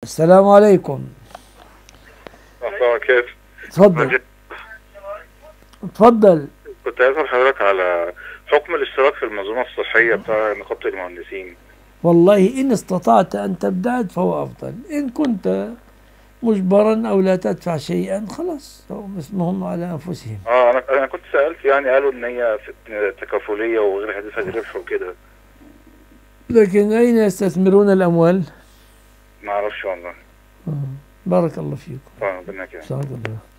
السلام عليكم الله كيف تفضل تفضل كنت عايز أسأل حضرتك على حكم الاشتراك في المنظومة الصحية بتاع نقابة المهندسين والله إن استطعت أن تبتعد فهو أفضل إن كنت مجبرا أو لا تدفع شيئا خلاص هم اسمهم على أنفسهم اه انا انا كنت سألت يعني قالوا ان هي في- تكافلية وغير حديثة ربح وكده لكن أين يستثمرون الأموال ما اعرفش والله آه. بارك الله فيكم طبعا ربنا يكرمك سعد الله